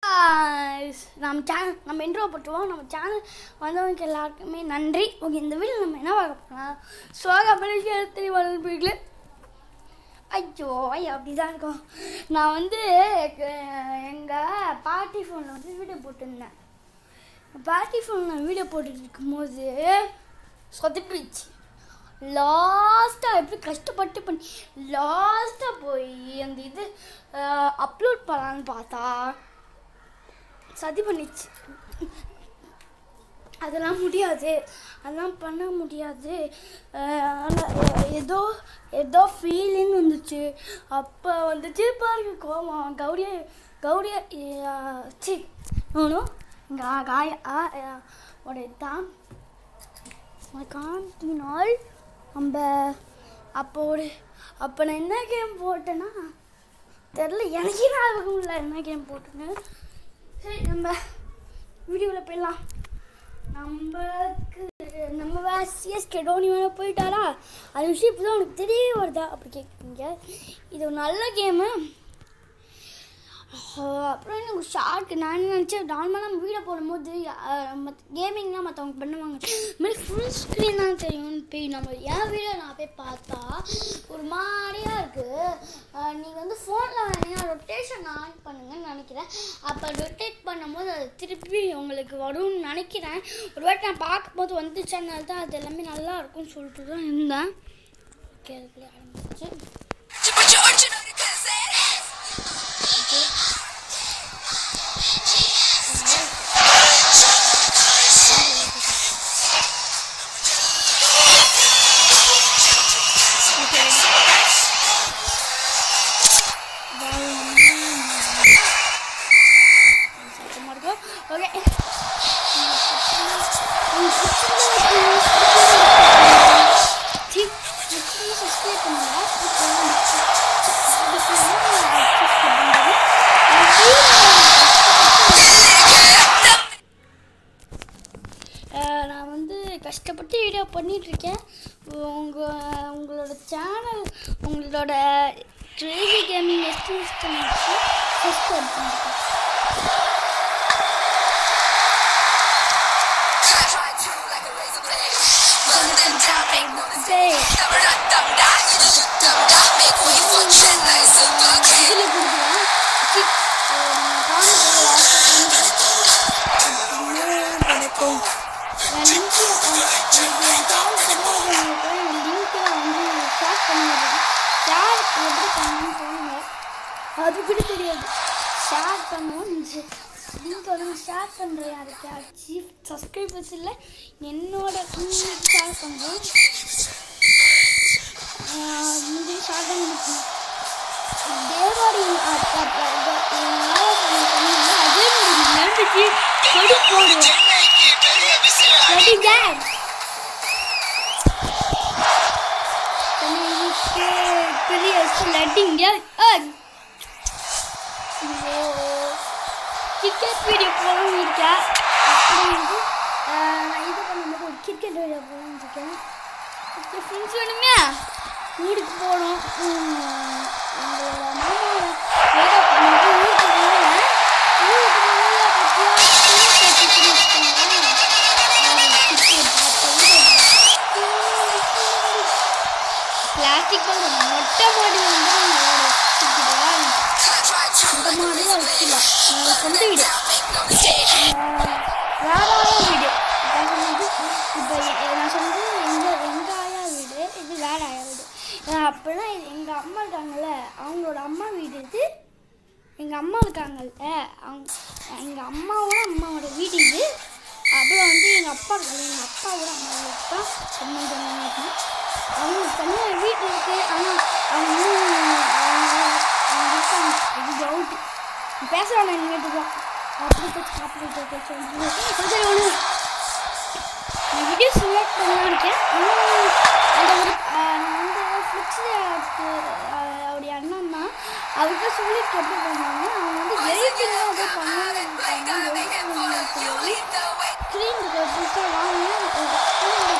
Guys, நம்ம channel நம்ம intro போட்டுருவோம் நம்ம சேனல் வந்தவங்களுக்கு எல்லாருக்குமே நன்றி ஓகே இந்த வீடியோ நம்ம என்ன பார்க்க போகலாம் சோகா பரிசு வளர்ப்பீங்களே ஐயோ ஐயோ அப்படிதான் இருக்கும் நான் வந்து எங்கள் பாட்டி ஃபோனில் வந்து வீடியோ போட்டிருந்தேன் பாட்டி ஃபோனில் வீடியோ போட்டுட்டு இருக்கும்போது சொதப்பிடுச்சு லாஸ்ட்டாக எப்படி கஷ்டப்பட்டு பண்ணி லாஸ்ட்டாக போய் அந்த இது அப்லோட் பண்ணலான்னு பார்த்தா சதி பண்ணிச்சு அதெல்லாம் முடியாது அதெல்லாம் பண்ண முடியாது அஹ் ஆனா, அஹ் ஏதோ ஏதோ ஃபீலிங் வந்துச்சு அப்போ வந்துச்சு பாருங்க கோவம் கௌரிய கௌரிய சி நானும் இங்கே காய உடைய தான் காந்தினால் நம்ம அப்போ ஒரு அப்போ நான் என்ன கேம் போட்டேன்னா தெரில எனக்கே ஞாபகம் இல்லை என்ன கேம் போட்டேன்னு சரி நம்ம வீடியோவில் போயிடலாம் நம்மக்கு நம்ம சிஎஸ்கே டோனி வேணா போயிட்டாரா அது விஷயம் இப்போ தான் உனக்கு தெரிய வருதா அப்படி கேட்குறீங்க இது ஒரு நல்ல கேமு அப்புறம் எனக்கு ஷார்ட் நான் என்ன நினச்சேன் நார்மலாக நம்ம வீடியோ போடும்போது கேமிங்லாம் மற்றவங்க பண்ணுவாங்க இது மாதிரி ஃபுல் ஸ்க்ரீன் தான் தெரியும்னு போய் நம்ம என் வீடியோ நான் போய் பார்த்தா ஒரு மாதிரியாக இருக்குது நீங்கள் வந்து ஃபோனில் வேணீங்கன்னா ரொட்டேஷன் ஆன் பண்ணுங்கன்னு நினைக்கிறேன் அப்போ ரொட்டேட் பண்ணும்போது அது திருப்பி உங்களுக்கு வரும்னு நினைக்கிறேன் ஒரு வாட்டி நான் பார்க்கும்போது வந்துச்சனால தான் அது எல்லாமே நல்லா இருக்கும்னு சொல்லிட்டு தான் இருந்தேன் ஓகே அதுக்குள்ளே ஆரம்பிச்சு But you're ordinary cousin. சத்தமா இருக்கும் ஓகே சப்ஸ்கிரைப் நான் வந்து கஷ்டப்பட்டு வீடியோ பண்ணிட்டு இருக்கேன் உங்கள் உங்களோட சேனல் உங்களோட கிரேசி கேமிங் எஸ்டிமேட் சப்ஸ்கிரைப் பண்ணிருக்கேன் I try to like a razor blade. Run them down, make no mistake. Say. Never run them down, you just shoot them down. Make way for trend like super king. இதில் கொடுக்கலாம் C, அஹ், காமிக்கிறேன் last கிடைக்கும் என் link எனக்கு என் channel தெரியாதவங்களுக்கு என் லிங்க்கை வந்து share பண்ணிடுறேன் share எப்படி பண்ணணும்னு சொல்லுங்க அது கூட தெரியாது ஷேர் பண்ணுவோம் லிங்க் வந்து ஷேர் பண்ணுறேன் யாருக்காச்சு சப்ஸ்கிரைபர்ஸ் இல்லை என்னோட ஷேர் பண்ணுறேன் முந்தைய ஷேர் தான் முடிக்கணும் தேவாடி அதே நம்பிக்கை கொடி போடு ரெடி கேம் பெரிய லட்டிங் கிரிக்கெட் வீடியோ போகணும்னு இருக்கேன் அப்புறம் வந்து ஆஹ், நான் இது பண்ணும்போது ஒரு கிரிக்கெட் வீடியோ போகணும்னு இருக்கேன் ஓகே ஃப்ரெண்ட்ஸ் வேணுமே வீட்டுக்கு போகணும் உம், எங்களோட மாமாவோட வேலை பண்ணிட்டு ஊருக்கு போனேன் ஊருக்கு போனதுல பற்றியா கிரிக்கெட் வச்சுருக்காங்க பிளாஸ்டிக் பால் மொட்டை மாடி வந்து நம்மளோட I try to அந்த like a மாதிரி razor வைக்கல blade. நம்ம சொந்த வீடு Down, make no mistake. வேறாய வீடு நான் சொன்னது இப்போ நான் சொன்னது எங்கள் எங்கள் ஆயா வீடு இது வேற ஆயா வீடு அஹ் அப்படின்னா இது எங்கள் அம்மா இருக்காங்கல்ல அவங்களோட அம்மா வீடு இது எங்கள் அம்மா இருக்காங்கல்ல அவங்க எங்கள் அம்மாவோட அம்மாவோட வீடு இது அப்புறம் வந்து எங்கள் அப்பா இருக்காங்க எங்கள் அப்பாவோட அம்மா வீடு தான் சம்மந்தம் இருக்கும் அவங்க தனியாக வீடு இருக்குது ஆனால் அவங்க இன்னும் அவங்க அவங்க இருக்காங்க இது டவுட்டு பேசுகிறாங்க எங்கள் வீட்டுக்கு அப்படி காப்பீட்டு சொல்லி சரி ஒன்று நான் வீடியோ செலக்ட் பண்ணலாம் இருக்கேன் இன்னும் அந்த ஒரு ஆஹ், நான் வந்து ஃப்ளிக்ஸில் அவருடைய அண்ணன் தான் அவர்கிட்ட சொல்லிட்டு எப்படி பண்ணாங்க அவங்க வந்து எடிட்டிங்லாம் அப்படியே பண்ணாங்க Make it for the you lead the way. Screen புதுசாக வாங்கி ஸ்க்ரீன்